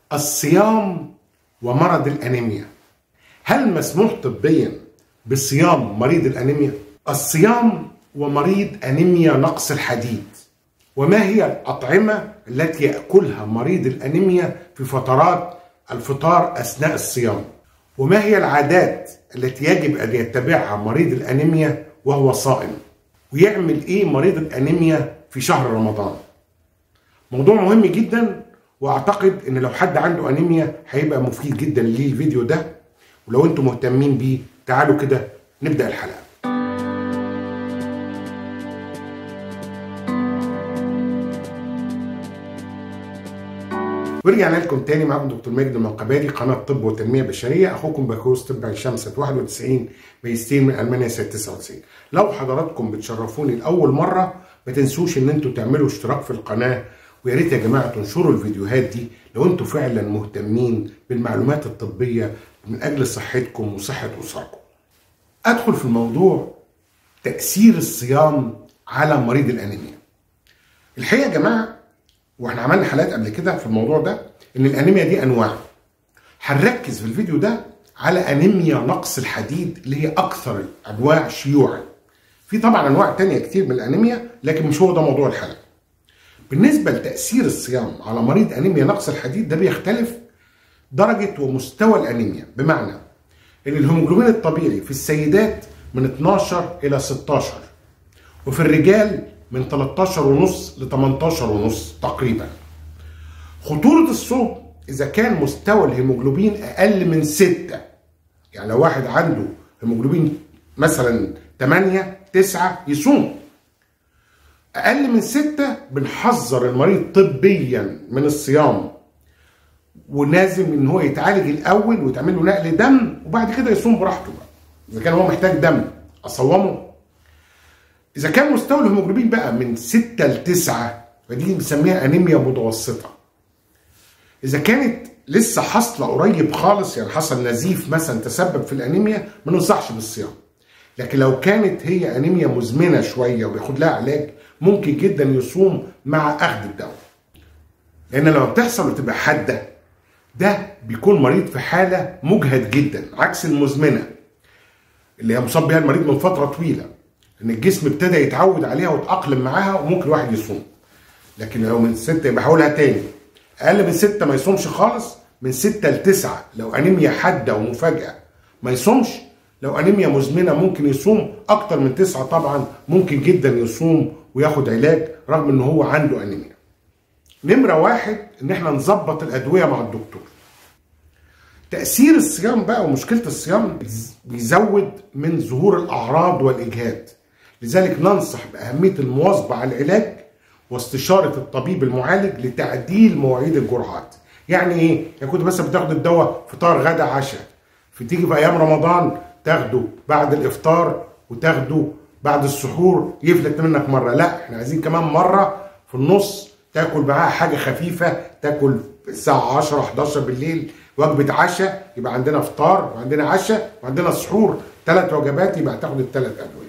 الصيام ومرض الأنيميا هل مسموح طبيا بصيام مريض الأنيميا؟ الصيام ومريض أنيميا نقص الحديد وما هي الأطعمة التي يأكلها مريض الأنيميا في فترات الفطار أثناء الصيام وما هي العادات التي يجب أن يتبعها مريض الأنيميا وهو صائم ويعمل إيه مريض الأنيميا في شهر رمضان موضوع مهم جدا واعتقد ان لو حد عنده انيميا هيبقى مفيد جدا ليه الفيديو ده ولو انتم مهتمين بيه تعالوا كده نبدا الحلقه ورجعنا لكم تاني معاكم دكتور مجد المنقبالي قناه طب وتنميه بشريه اخوكم بكالوريوس طب عين شمس 91 ماجستير من المانيا سنه 99 لو حضراتكم بتشرفوني لاول مره ما تنسوش ان انتوا تعملوا اشتراك في القناه ويا ريت يا جماعه تنشروا الفيديوهات دي لو انتوا فعلا مهتمين بالمعلومات الطبيه من اجل صحتكم وصحه اسركم. ادخل في الموضوع تاثير الصيام على مريض الانيميا. الحقيقه يا جماعه واحنا عملنا حلقات قبل كده في الموضوع ده ان الانيميا دي انواع. هنركز في الفيديو ده على انيميا نقص الحديد اللي هي اكثر الانواع شيوعا. في طبعا انواع تانية كتير من الانيميا لكن مش هو ده موضوع الحلقه. بالنسبه لتاثير الصيام على مريض انيميا نقص الحديد ده بيختلف درجه ومستوى الانيميا بمعنى ان الهيموجلوبين الطبيعي في السيدات من 12 الى 16 وفي الرجال من 13 ونص ل 18 ونص تقريبا خطوره الصوم اذا كان مستوى الهيموجلوبين اقل من 6 يعني لو واحد عنده هيموجلوبين مثلا 8 9 يصوم اقل من ستة بنحذر المريض طبيا من الصيام ولازم ان هو يتعالج الاول ويتعمل له نقل دم وبعد كده يصوم براحته بقى اذا كان هو محتاج دم اصومه اذا كان مستوى الهيموجلوبين بقى من 6 ل 9 فدي بنسميها انيميا متوسطه اذا كانت لسه حاصله قريب خالص يعني حصل نزيف مثلا تسبب في الانيميا ما ننصحش بالصيام لكن لو كانت هي انيميا مزمنه شويه وبياخد لها علاج ممكن جدا يصوم مع اخذ الدواء لان لما بتحصل وتبقى حاده ده بيكون مريض في حاله مجهد جدا عكس المزمنه اللي هي مصاب بها المريض من فتره طويله ان الجسم ابتدى يتعود عليها ويتاقلم معاها وممكن الواحد يصوم لكن لو من ستة يبقى هقولها تاني اقل من ستة ما يصومش خالص من ستة لتسعة لو انيميا حاده ومفاجاه ما يصومش لو انيميا مزمنه ممكن يصوم اكتر من تسعة طبعا ممكن جدا يصوم وياخد علاج رغم ان هو عنده انيميا نمرة واحد ان احنا نظبط الادوية مع الدكتور تأثير الصيام بقى ومشكلة الصيام بيزود من ظهور الأعراض والإجهاد لذلك ننصح بأهمية المواظبة على العلاج واستشارة الطبيب المعالج لتعديل مواعيد الجرعات يعني ايه؟ يعني كنت مثلا بتاخد الدواء فطار غدا عشاء فتيجي في ايام رمضان تاخده بعد الافطار وتاخده بعد السحور يفلت منك مره لا احنا عايزين كمان مره في النص تاكل معاها حاجه خفيفه تاكل الساعه 10 11 بالليل وجبه عشاء يبقى عندنا فطار وعندنا عشاء وعندنا سحور ثلاث وجبات يبقى تاخد الثلاث ادويه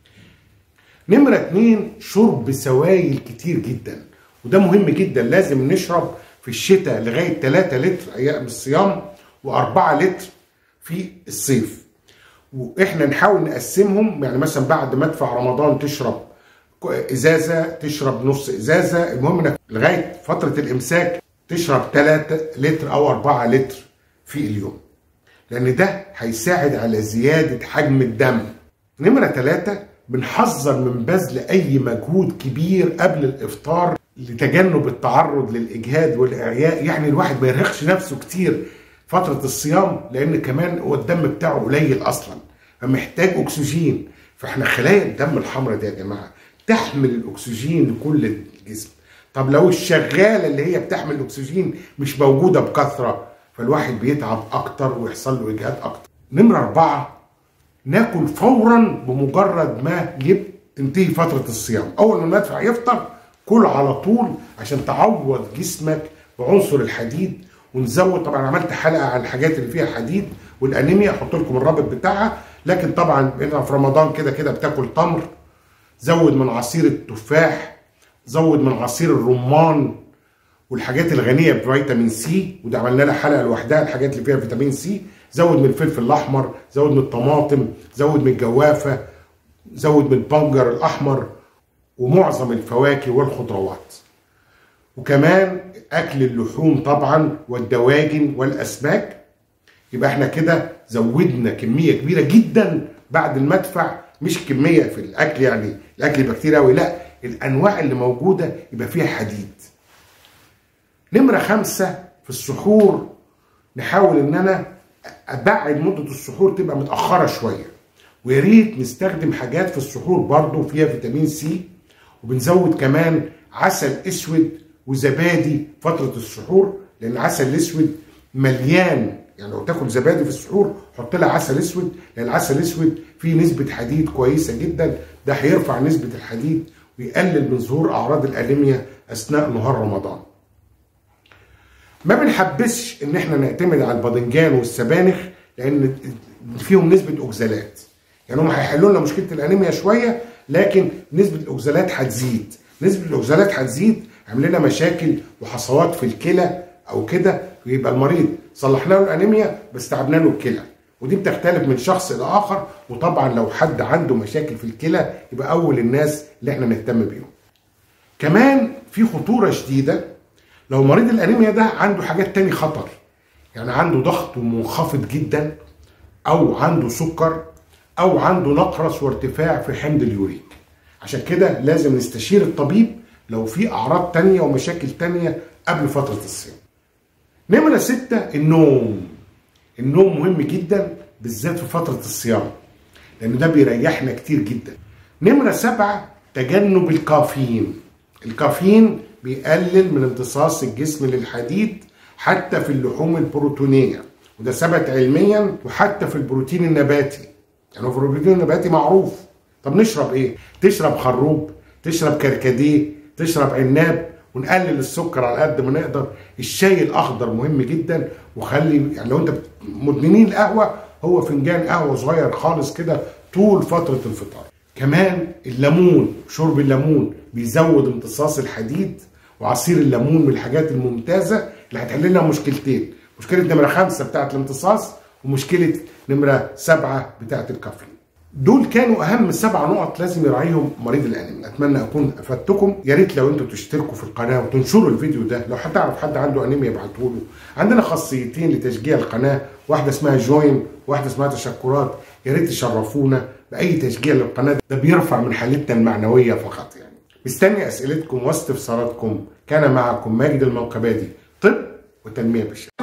نمرة اتنين شرب سوائل كتير جدا وده مهم جدا لازم نشرب في الشتاء لغاية 3 لتر أيام الصيام و4 لتر في الصيف واحنا نحاول نقسمهم يعني مثلا بعد مدفع رمضان تشرب ازازه تشرب نص ازازه المهم انك لغايه فتره الامساك تشرب 3 لتر او 4 لتر في اليوم لان ده هيساعد على زياده حجم الدم نمره ثلاثة بنحذر من بذل اي مجهود كبير قبل الافطار لتجنب التعرض للاجهاد والاعياء يعني الواحد ما يرهقش نفسه كتير فترة الصيام لأن كمان هو الدم بتاعه قليل أصلا فمحتاج أكسجين فإحنا خلايا الدم الحمراء دي يا جماعة تحمل الأكسجين لكل الجسم طب لو الشغالة اللي هي بتحمل الأكسجين مش موجودة بكثرة فالواحد بيتعب أكتر ويحصل له إجهاد أكتر نمرة أربعة ناكل فورا بمجرد ما تنتهي فترة الصيام أول ما المدفع يفطر كل على طول عشان تعوض جسمك بعنصر الحديد ونزود طبعا عملت حلقه عن الحاجات اللي فيها حديد والانيميا احط لكم الرابط بتاعها لكن طبعا انت في رمضان كده كده بتاكل تمر زود من عصير التفاح زود من عصير الرمان والحاجات الغنيه بفيتامين سي وده عملنا لها حلقه لوحدها الحاجات اللي فيها فيتامين سي زود من الفلفل الاحمر زود من الطماطم زود من الجوافه زود من البنجر الاحمر ومعظم الفواكه والخضروات وكمان اكل اللحوم طبعا والدواجن والاسماك يبقى احنا كده زودنا كميه كبيره جدا بعد المدفع مش كميه في الاكل يعني الاكل يبقى كتير قوي لا الانواع اللي موجوده يبقى فيها حديد نمره خمسة في السحور نحاول ان انا ابعد مده السحور تبقى متاخره شويه ويا ريت نستخدم حاجات في السحور برضو فيها فيتامين سي وبنزود كمان عسل اسود وزبادي فتره السحور لان العسل الاسود مليان يعني لو تاكل زبادي في السحور حط لها عسل اسود لان العسل الاسود فيه نسبه حديد كويسه جدا ده هيرفع نسبه الحديد ويقلل من ظهور اعراض الانيميا اثناء نهار رمضان. ما بنحبسش ان احنا نعتمد على الباذنجان والسبانخ لان فيهم نسبه اوكزالات. يعني هم هيحلوا لنا مشكله الانيميا شويه لكن نسبه الاوكزالات هتزيد. نسبه الاوكزالات هتزيد عامل لنا مشاكل وحصوات في الكلى او كده ويبقى المريض صلحنا له الانيميا بس تعبنا له الكلى ودي بتختلف من شخص لاخر وطبعا لو حد عنده مشاكل في الكلى يبقى اول الناس اللي احنا نهتم بيهم. كمان في خطوره شديده لو مريض الانيميا ده عنده حاجات تاني خطر يعني عنده ضغط منخفض جدا او عنده سكر او عنده نقرس وارتفاع في حمض اليوريك عشان كده لازم نستشير الطبيب لو في اعراض تانية ومشاكل تانية قبل فتره الصيام. نمرة ستة النوم النوم مهم جدا بالذات في فترة الصيام لأن ده بيريحنا كتير جدا نمرة سبعة تجنب الكافيين الكافيين بيقلل من امتصاص الجسم للحديد حتى في اللحوم البروتينية وده ثبت علميا وحتى في البروتين النباتي يعني في البروتين النباتي معروف طب نشرب ايه تشرب خروب تشرب كركديه تشرب عناب ونقلل السكر على قد ما نقدر الشاي الاخضر مهم جدا وخلي يعني لو انت مدمنين القهوه هو فنجان قهوه صغير خالص كده طول فتره الفطار كمان الليمون شرب الليمون بيزود امتصاص الحديد وعصير الليمون من الحاجات الممتازه اللي هتحل لنا مشكلتين مشكله نمره خمسه بتاعه الامتصاص ومشكله نمره سبعه بتاعه الكافيين دول كانوا اهم سبع نقط لازم يراعيهم مريض الانيميا اتمنى اكون افدتكم يا ريت لو انتوا تشتركوا في القناه وتنشروا الفيديو ده لو هتعرف حد عنده انيميا ابعته له عندنا خاصيتين لتشجيع القناه واحده اسمها جوين واحده اسمها تشكرات يا ريت تشرفونا باي تشجيع للقناه ده بيرفع من حالتنا المعنويه فقط يعني مستني اسئلتكم واستفساراتكم كان معكم ماجد المنقبادي طب وتنميه بالشباب